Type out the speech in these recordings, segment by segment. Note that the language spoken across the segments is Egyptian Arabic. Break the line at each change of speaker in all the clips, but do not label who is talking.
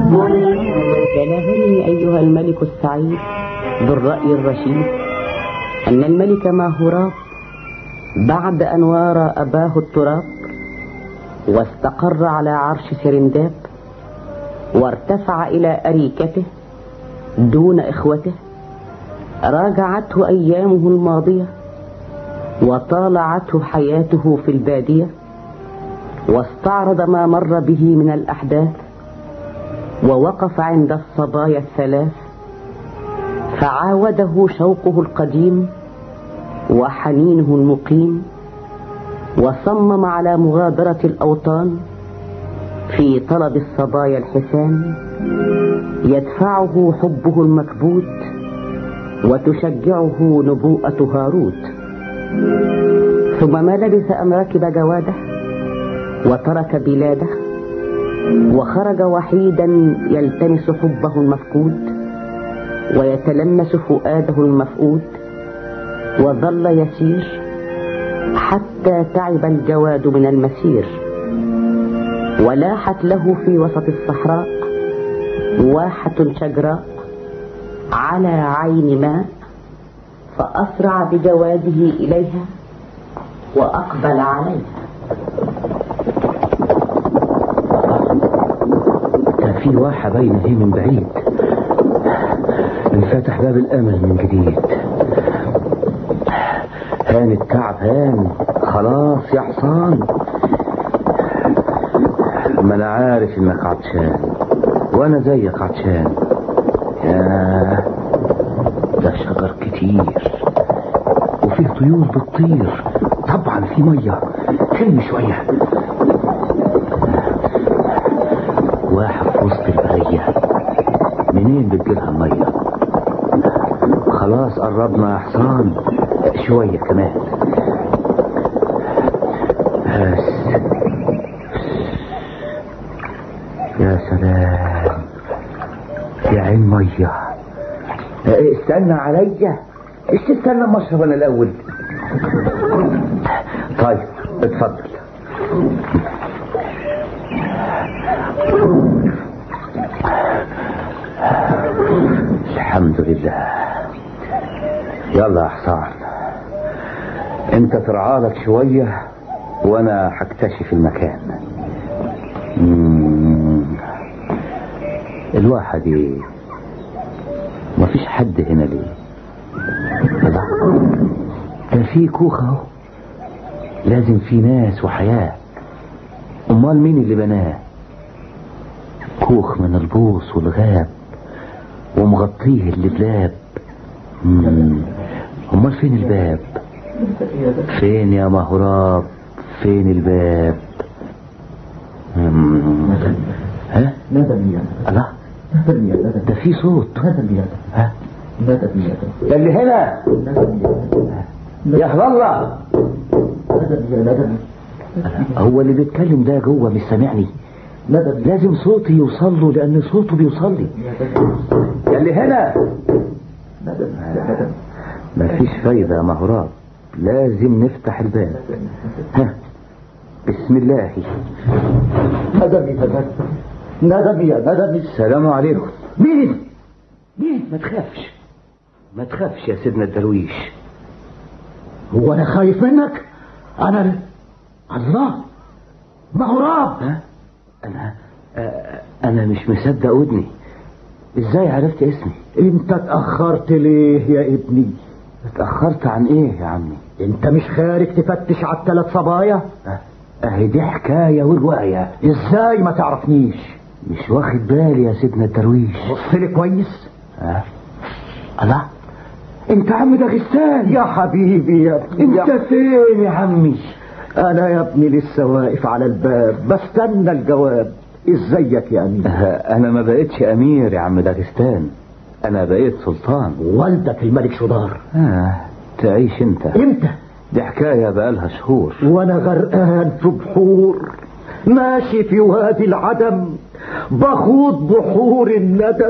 بلغني أيها الملك السعيد ذو الرأي الرشيد أن الملك ماهوراب بعد أن وارى أباه التراب واستقر على عرش سرنداب وارتفع إلى أريكته دون إخوته راجعته أيامه الماضية وطالعته حياته في البادية واستعرض ما مر به من الأحداث ووقف عند الصبايا الثلاث فعاوده شوقه القديم وحنينه المقيم وصمم على مغادرة الأوطان في طلب الصبايا الحسان يدفعه حبه المكبوت وتشجعه نبوءة هاروت ثم ما لبث أن ركب جواده وترك بلاده وخرج وحيدا يلتمس حبه المفقود ويتلمس فؤاده المفقود وظل يسير حتى تعب الجواد من المسير ولاحت له في وسط الصحراء واحة شجراء على عين ماء فأسرع بجواده إليها وأقبل عليها
كان في واحة باينة هي من بعيد انفتح باب الأمل من جديد هان التعب هان خلاص يا حصان ما انا عارف انك عطشان وانا زيك عطشان ياه ده شجر كتير وفيه طيور بتطير طبعا في ميه كلمي شويه واحد في وسط البريه منين بتجيلها الميه خلاص قربنا يا حصان شويه كمان بس يا سلام يا عين ميه استنى عليا ايش تستنى اما اشرب انا الاول طيب اتفضل الحمد لله يلا يا حصان انت ترعالك شوية وانا هكتشف المكان مم. الواحد ايه مفيش حد هنا ليه لا ده في كوخ اهو لازم في ناس وحياة امال مين اللي بناه كوخ من البوص والغاب ومغطيه اللبلاب مم. امال فين الباب فين يا مهراب فين الباب مم. ها
ندم يا
الله
ندم يا ندم
ده في صوت
ندم يا
ها
ندم يا
ده اللي هنا
ندم يا
يا الله
ندم يا ندم
هو اللي بيتكلم ده جوه مش سامعني
ندم يا
لازم صوتي يوصل له لان صوته بيوصل لي
ندم
يا اللي هنا
ندم يا ندم
مفيش فايدة يا مهراب لازم نفتح الباب ها بسم الله
ندم يا ندم ندم يا ندم
السلام عليكم مين مين ما تخافش ما تخافش يا سيدنا الدرويش
هو انا خايف منك انا الله ما هو راب
ها انا آه، انا مش مصدق ودني ازاي عرفت اسمي
انت اتاخرت ليه يا ابني
اتاخرت عن ايه يا عمي
انت مش خارج تفتش على الثلاث صبايا
آه، اهي دي حكايه وروايه
ازاي ما تعرفنيش
مش واخد بالي يا سيدنا الدرويش
بص لي كويس
ها الله انت عم داغستان
يا حبيبي يا ابني
انت
يا
فين يا عمي
انا يا ابني لسه واقف على الباب بستنى الجواب ازيك يا امين
آه، انا ما بقتش امير يا عم داغستان انا بقيت سلطان
والدك الملك شدار
آه تعيش انت
امتى
دي حكايه بقالها شهور
وانا غرقان في بحور ماشي في وادي العدم بخوض بحور الندم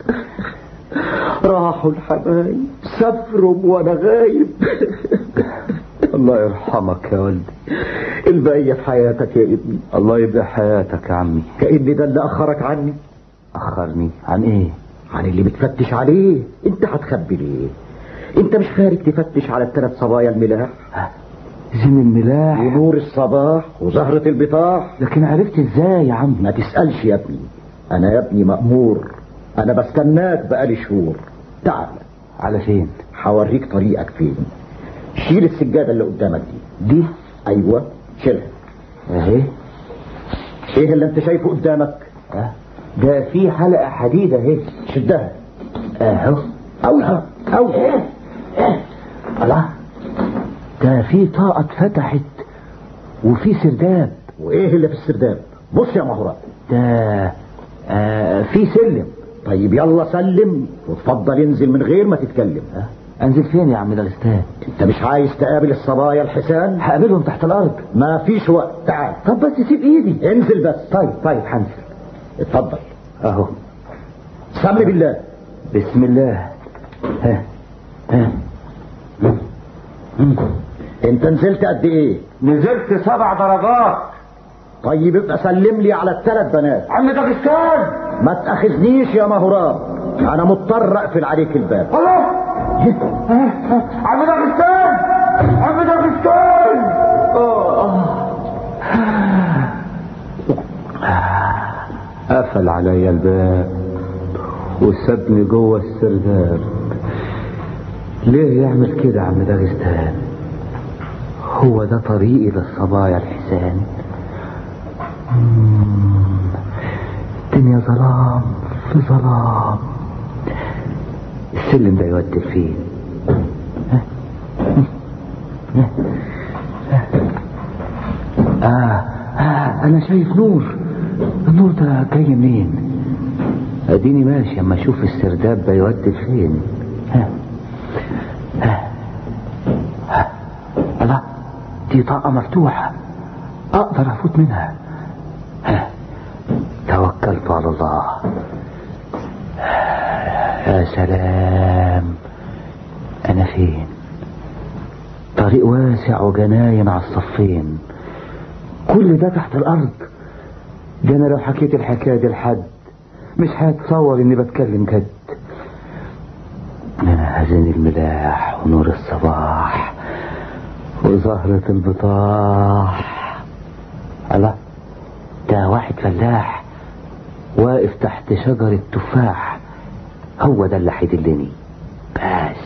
راحوا الحبايب سافروا وانا غايب
الله يرحمك يا ولدي
البقية في حياتك يا ابني
الله يبقى حياتك يا عمي
كأن ده اللي أخرك عني
اخرني عن ايه
عن اللي بتفتش عليه انت هتخبي ليه انت مش خارج تفتش على الثلاث صبايا الملاح
زين الملاح
ونور الصباح وزهرة البطاح
لكن عرفت ازاي يا عم
ما تسألش يا ابني انا يا ابني مأمور انا بستناك بقالي شهور تعال
على فين
هوريك طريقك فين شيل السجادة اللي قدامك دي
دي
ايوه شيلها
اهي
ايه اللي انت شايفه قدامك
اه ده في حلقة حديد اهي
شدها
اهو
اوي اوي
الله ده في طاقة اتفتحت وفي سرداب
وايه اللي في السرداب بص يا مهرة
ده آه في سلم
طيب يلا سلم وتفضل انزل من غير ما تتكلم
اه انزل فين يا عم داغستان
انت مش عايز تقابل الصبايا الحسان
هقابلهم تحت الارض
ما فيش وقت تعال
طب بس سيب ايدي
انزل بس
طيب طيب هنزل
اتفضل
اهو
سمي بالله
بسم الله ها ها
انت نزلت قد ايه
نزلت سبع درجات
طيب يبقى سلم لي على الثلاث بنات
عم داغستان
ما تاخذنيش يا مهراب انا مضطر اقفل عليك الباب
الله عم داغستان عم داغستان قفل علي الباب وسابني جوه السرداب ليه يعمل كده عم داغستان هو ده طريقي للصبايا الحسان مم. الدنيا ظلام في ظلام السلم ده يودي فين ها؟ ها؟ آه, آه أنا شايف نور النور ده جاي منين أديني ماشي أما أشوف السرداب ده يودي فين ها ها ها الله دي طاقة مفتوحة أقدر أفوت منها ها توكلت على الله يا سلام أنا فين طريق واسع وجناين على الصفين كل ده تحت الأرض ده أنا لو حكيت الحكاية دي لحد مش هيتصور إني بتكلم جد أنا هزين الملاح ونور الصباح وزهرة البطاح الله ده واحد فلاح واقف تحت شجرة تفاح هو ده اللي هيدلني بس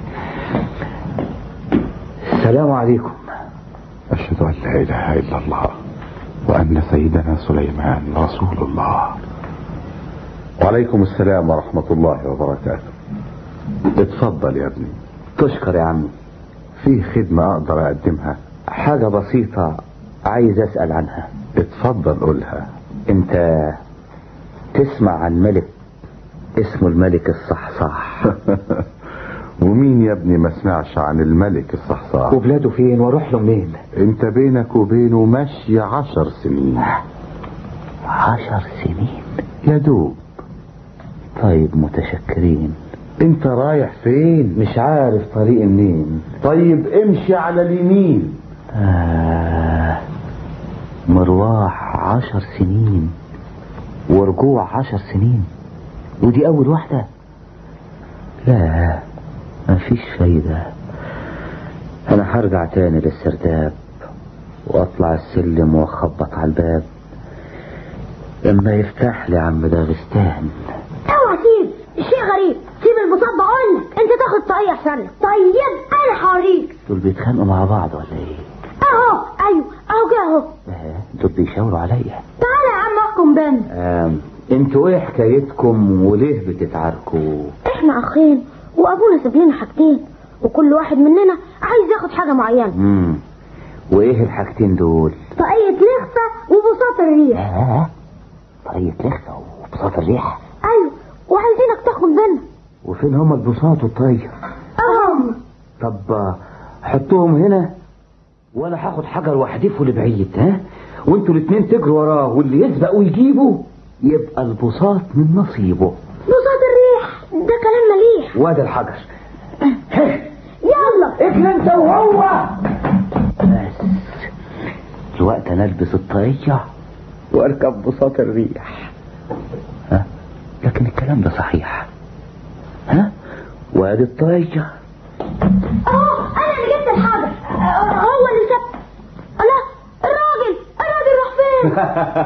السلام عليكم
أشهد أن لا إله إلا الله وأن سيدنا سليمان رسول الله وعليكم السلام ورحمة الله وبركاته اتفضل يا ابني
تشكر يا عمي
في خدمة أقدر أقدمها
حاجة بسيطة عايز أسأل عنها
اتفضل قولها
انت تسمع عن ملك اسمه الملك الصحصح
ومين يا ابني ما سمعش عن الملك الصحصاح
وبلاده فين واروح له منين
انت بينك وبينه ماشي عشر سنين
عشر سنين
يا دوب
طيب متشكرين
انت رايح فين
مش عارف طريقي منين
طيب امشي على اليمين
آه مروح عشر سنين ورجوع عشر سنين ودي أول واحدة لا مفيش فايدة أنا هرجع تاني للسرداب وأطلع السلم وأخبط على الباب إما يفتح لي عم داغستان
اوعى سيب الشيء غريب سيب البساط بقول لك انت تاخد طريق احسن لك طيب انا هوريك
دول بيتخانقوا مع بعض ولا إيه؟
اهو ايوه اهو كده اهو
آه، دول بيشاوروا عليا
تعالى يا عم احكم بينا
آم، انتوا ايه حكايتكم وليه بتتعاركوا
احنا اخين وابونا ساب لنا حاجتين وكل واحد مننا عايز ياخد حاجه معينه
امم وايه الحاجتين دول
طاقية لخفة وبساط الريح
آه طريقة لخفة وبساط الريح
ايوه وعايزينك تاخد بينا
وفين هما البساط والطير
اهم
طب آه، حطوهم هنا وانا هاخد حجر واحدفه لبعيد ها وانتوا الاتنين تجروا وراه واللي يسبق ويجيبه يبقى البساط من نصيبه
بساط الريح ده كلام مليح
وادي الحجر
يلا
اجري انت وهو بس الوقت انا البس الطاقية واركب بساط الريح ها لكن الكلام ده صحيح ها وادي الطايجة
اهو انا اللي جبت الحاجة آه، هو اللي ساب انا الراجل الراجل راح فين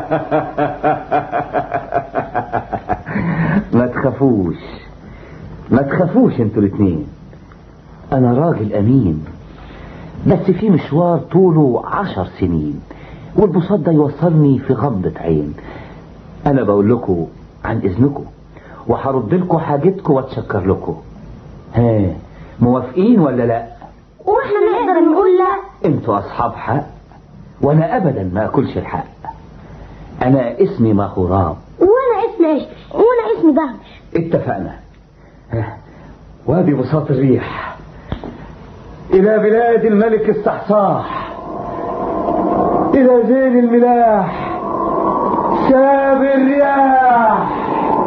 ما تخافوش ما تخافوش انتوا الاتنين انا راجل امين بس في مشوار طوله عشر سنين والبساط ده يوصلني في غمضة عين انا بقول لكم عن اذنكم وهرد لكم حاجتكم واتشكر لكم ها موافقين ولا لا
واحنا نقدر نقول لا
انتوا اصحاب حق وانا ابدا ما اكلش الحق انا اسمي مهوراب
وانا اسمي ايش وانا اسمي دهمش
اتفقنا ها، وادي بساط الريح إلى بلاد الملك الصحصاح إلى زين الملاح ساب الرياح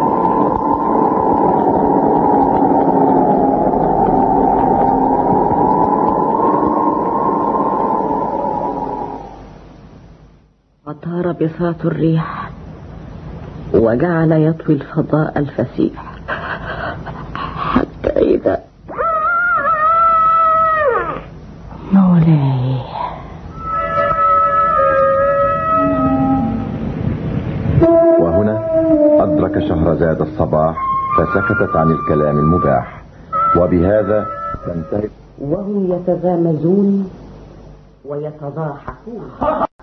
وطار بساط الريح وجعل يطوي الفضاء الفسيح حتى إذا مولاي
وهنا أدرك شهرزاد الصباح فسكتت عن الكلام المباح وبهذا تنتهي
وهم يتغامزون ويتضاحكون